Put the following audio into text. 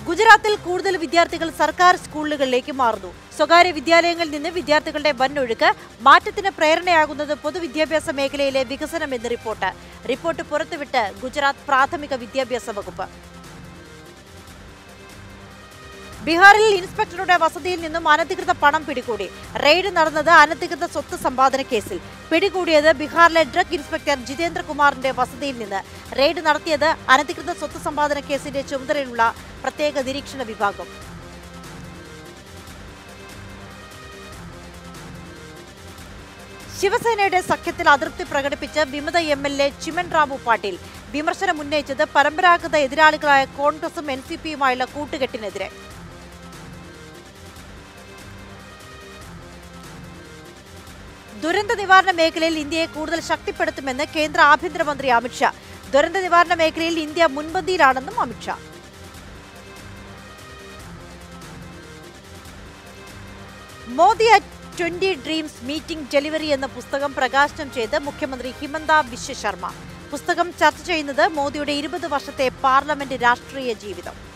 ഗുജറാത്തിൽ കൂടുതൽ വിദ്യാർത്ഥികൾ സർക്കാർ സ്കൂളുകളിലേക്ക് മാറുന്നു സ്വകാര്യ വിദ്യാലയങ്ങളിൽ നിന്ന് വിദ്യാർത്ഥികളുടെ വൻ ഒഴുക്ക് മാറ്റത്തിന് പ്രേരണയാകുന്നത് പൊതുവിദ്യാഭ്യാസ മേഖലയിലെ വികസനമെന്ന് റിപ്പോർട്ട് റിപ്പോർട്ട് പുറത്തുവിട്ട് ഗുജറാത്ത് പ്രാഥമിക വിദ്യാഭ്യാസ വകുപ്പ് ബീഹാറിൽ ഇൻസ്പെക്ടറുടെ വസതിയിൽ നിന്നും അനധികൃത പണം പിടികൂടി റെയ്ഡ് നടന്നത് അനധികൃത സ്വത്ത് സമ്പാദന കേസിൽ പിടികൂടിയത് ബീഹാറിലെ ഡ്രഗ് ഇൻസ്പെക്ടർ ജിതേന്ദ്ര കുമാറിന്റെ വസതിയിൽ നിന്ന് റെയ്ഡ് നടത്തിയത് അനധികൃത സ്വത്ത് സമ്പാദന കേസിന്റെ ചുമതലയുള്ള പ്രത്യേക നിരീക്ഷണ വിഭാഗം ശിവസേനയുടെ സഖ്യത്തിൽ അതൃപ്തി പ്രകടിപ്പിച്ച് വിമത M L A Chiman Rao Patil വിമർശനം ഉന്നയിച്ചത് പരമ്പരാഗത എതിരാളികളായ കോൺഗ്രസും എൻ സി പിയുമായുള്ള കൂട്ടുകെട്ടിനെതിരെ ദുരന്ത നിവാരണ മേഖലയിൽ ഇന്ത്യയെ കൂടുതൽ ശക്തിപ്പെടുത്തുമെന്ന് കേന്ദ്ര ആഭ്യന്തരമന്ത്രി അമിത്ഷാ ദുരന്ത നിവാരണ മേഖലയിൽ ഇന്ത്യ മുൻപന്തിയിലാണെന്നും Amitshah Modi at twenty dreams meeting delivery എന്ന പുസ്തകം പ്രകാശനം ചെയ്ത് മുഖ്യമന്ത്രി ഹിമന്ത ബിശ്വ ശർമ്മ പുസ്തകം ചർച്ച ചെയ്യുന്നത് മോദിയുടെ ഇരുപത് വർഷത്തെ പാർലമെന്റ് രാഷ്ട്രീയ ജീവിതം